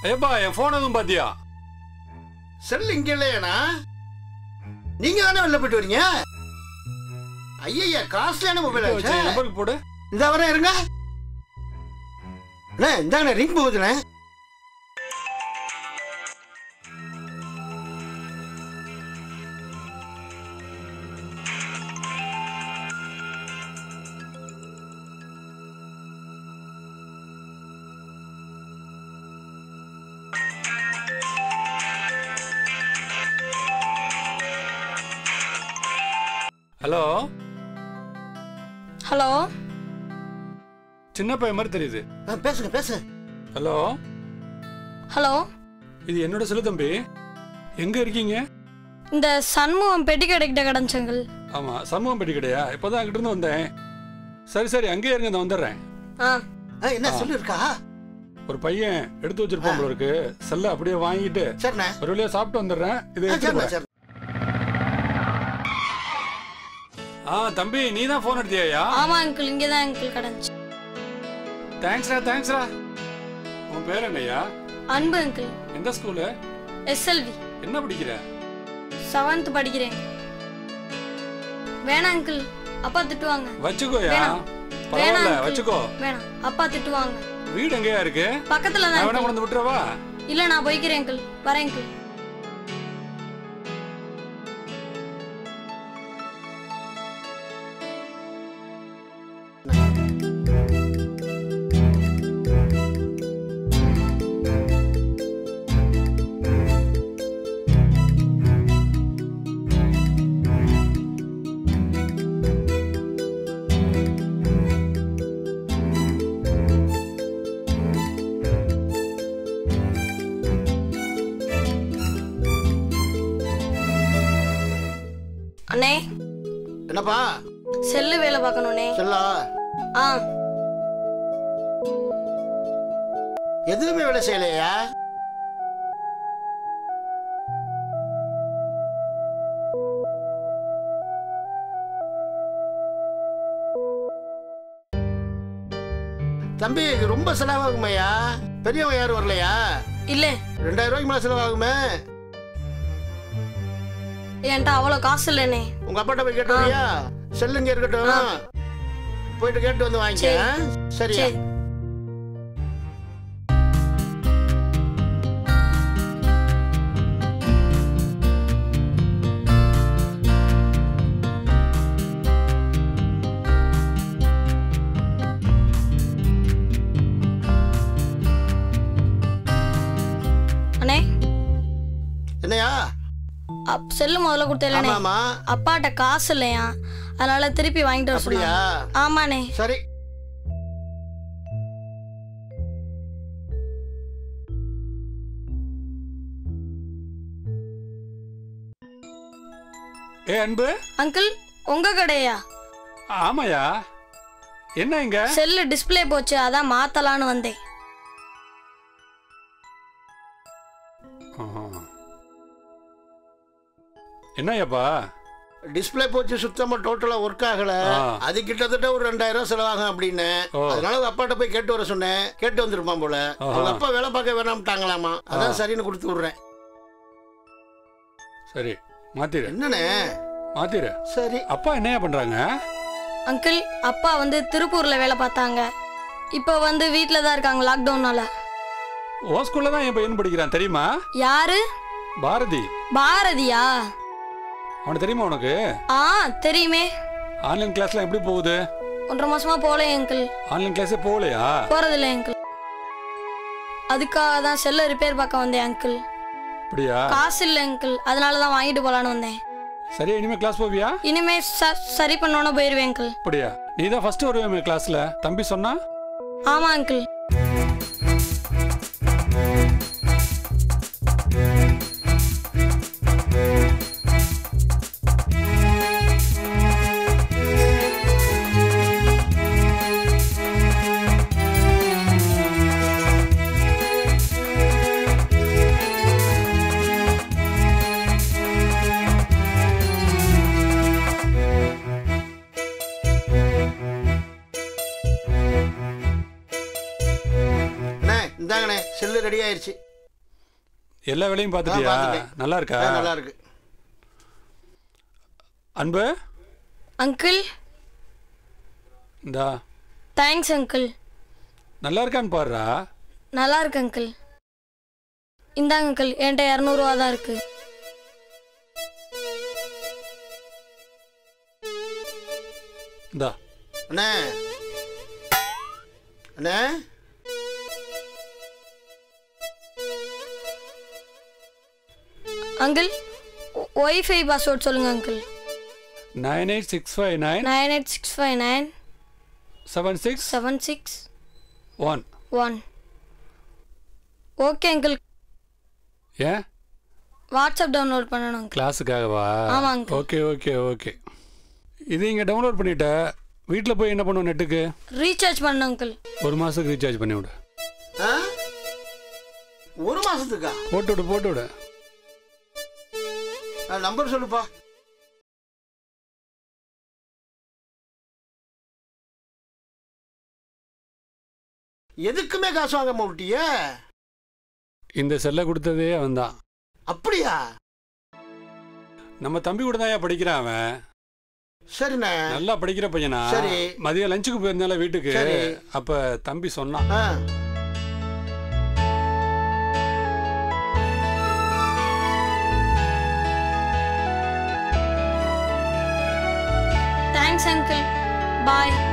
ஏப்பா என் ஃபோன் எதுவும் பாத்தியா செல் இங்க இல்லையாண்ணா நீங்க தானே வெளில போயிட்டு வரீங்க ஐயா காஸ்ட்லியான மொபைல் வச்சு ஆச்சு நம்பருக்கு போடு இந்த வரேன் இருங்க அண்ணே இந்தாங்கண்ணே ரிங் போகுதுண்ணே ஹலோ ஹலோ சின்ன பையன் மாதிரி தெரியுது ஆ, பேசுங்க பேசுங்க ஹலோ ஹலோ இது என்னோட செல்லு தம்பி எங்க இருக்கீங்க இந்த சண்முகம் பெட்டி கடைக்கிட்ட கிடந்துச்சங்கள் ஆமா சமூகம் பெட்டி கிடையா இப்போதான் அங்கிட்ட இருந்து வந்தேன் சரி சரி அங்கேயே இருங்க நான் வந்துடுறேன் ஆ ஆ, என்ன செல் இருக்கா ஒரு பையன் எடுத்து வச்சிருப்பான் போல இருக்கு செல்ல அப்படியே வாங்கிட்டு சரிண்ணே ஒரு வழியா சாப்பிட்டு வந்துடுறேன் இதை ஆ, எடுத்துட்டு சரிண்ணே போறேன். சரி ஆ தம்பி நீ தான் ஃபோன் எடுத்தியா ஆமா அங்கிள் இங்கே தான் அங்கிள் கிடந்துச்சு தேங்க்ஸ்ரா தேங்க்ஸ்ரா உன் பேர் என்னய்யா அன்பு அங்கிள் எந்த ஸ்கூலு எஸ்எல்வி என்ன படிக்கிற செவன்த் படிக்கிறேன் வேணாம் அங்கிள் அப்பா திட்டுவாங்க வச்சுக்கோயா வேணாம். பரவாயில்ல வேணாம் uncle. வச்சுக்கோ வேணாம் அப்பா திட்டுவாங்க வீடு எங்கேயா இருக்கு பக்கத்துல நான் தான் வேணா uncle. கொண்டு வந்து விட்டுறவா இல்ல நான் போய்க்கிறேன் அங்கிள் வரேன் அங்கிள் அண்ணே என்னப்பா செல்லு வேலை பார்க்கணுண்ணே செல்லா ஆ எதுவுமே வேலை செய்யலையா தம்பி இது ரொம்ப செலவாகுமையா பெரியவன் யாரும் வரலையா இல்ல ரெண்டாயிரம் ரூபாய்க்கு மேல செலவாகுமே என்கிட்ட அவ்வளோ காசு இல்லைண்ணே உங்க அப்பாட்ட போய் கேட்டு வரியா செல்லுங்க இருக்கட்டும் போயிட்டு கேட்டு வந்து வாங்கிக்க சரியா சரி அண்ணே என்னையா அப் செல்லு முதல்ல கொடுத்தேன் ஆமாமா அப்பாட்ட காசு இல்லையா அதனால திருப்பி வாங்கிட்டு வர அப்படியா சொன்னாங்க ஆமாண்ணே சரி ஏ அன்பு அங்கிள் உங்க கடையா ஆமாயா என்ன இங்க செல்லு டிஸ்ப்ளே போச்சு அதான் மாத்தலான்னு வந்தேன் ஆஹா. என்னய்யாப்பா டிஸ்ப்ளே போச்சு சுத்தமா டோட்டலா ஒர்க் ஆகல ஆ. அது கிட்டத்தட்ட ஒரு ரெண்டாயிரம் ரூபாய் செலவாகும் அப்படின்னு ஓ. அதனால அவங்க அப்பாட்ட போய் கேட்டு வர சொன்னேன் கேட்டு வந்திருப்பான் போல ஆஹா. அவங்க அப்பா வேலை பார்க்க வேணாம்ட்டாங்களாமா அதான் ஆ. சரின்னு கொடுத்து விடுறேன் சரி மாத்திரு என்னண்ணே மாத்திரு சரி அப்பா என்னையா பண்றாங்க அங்கிள் அப்பா வந்து திருப்பூர்ல வேலை பார்த்தாங்க இப்போ வந்து வீட்டில் தான் இருக்காங்க லாக்டவுனால ஓ ஸ்கூல்ல தான் என் பையன் படிக்கிறான் தெரியுமா யாரு பாரதி பாரதியா அவனுக்கு தெரியுமா உனக்கு ஆ தெரியுமே ஆன்லைன் கிளாஸ்லாம் எப்படி போகுது ஒன்றரை மாசமா போல அங்கிள் ஆன்லைன் கிளாஸே போகலையா போறதில்ல அங்கிள் அதுக்காக தான் செல்லை ரிப்பேர் பார்க்க வந்தேன் அங்கிள் அப்படியா காசு இல்லை அங்கிள் அதனால தான் வாங்கிட்டு போலான்னு வந்தேன் சரி இனிமே கிளாஸ் போவியா இனிமே ச- சரி பண்ணோன்னு போயிருவேன் அங்கிள் அப்படியா நீ தான் ஃபர்ஸ்ட் வருவே கிளாஸ்ல தம்பி சொன்னா ஆமா அங்கிள் அண்ணே இந்தாங்கண்ணே செல்லு ரெடி ஆயிருச்சு எல்லா வேலையும் பார்த்துட்டியா பார்த்துட்டேன். நல்லா இருக்கா ஆ, நல்லா இருக்கு அன்பு அங்கிள் இந்தா தேங்க்ஸ் அங்கிள் நல்லா இருக்கான்னு பாருடா நல்லா இருக்கு அங்கிள் இந்தாங்க அங்கிள் என்கிட்ட இரநூறுவா தான் இருக்கு இந்தா அண்ணே அண்ணே அங்கிள் ஒய்ஃபை பாஸ்வேர்ட் சொல்லுங்க uncle nine eight six five nine nine eight six five nine seven six seven six one one okay uncle ஏன் வாட்ஸ்அப் டவுன்லோட் பண்ணணும் அங்கிள் கிளாஸுக்காகவா ஆமாங்க. ஓகே ஓகே ஓகே இது இங்கே டவுன்லோட் பண்ணிட்ட வீட்டில் போய் என்ன பண்ணுவோம் நெட்டுக்கு ரீசார்ஜ் பண்ண அங்கிள் ஒரு மாதத்துக்கு ரீசார்ஜ் பண்ணி விடு ஆ? ஒரு மாசத்துக்கா போட்டு விடு போட்டு விடு நம்பர் சொல்லுப்பா எதுக்குமே காசு வாங்க மாட்டிய இந்த செல்லை கொடுத்ததே அவன் தான் அப்படியா நம்ம தம்பி கூட தான் படிக்கிறான் அவன் சரிண்ணே நல்லா படிக்கிற பையனா சரி. மதியம் லஞ்சுக்கு போயிருந்தால வீட்டுக்கு சரி. அப்ப தம்பி சொன்னான் ஆ தேங்க்ஸ் அங்கிள் பாய்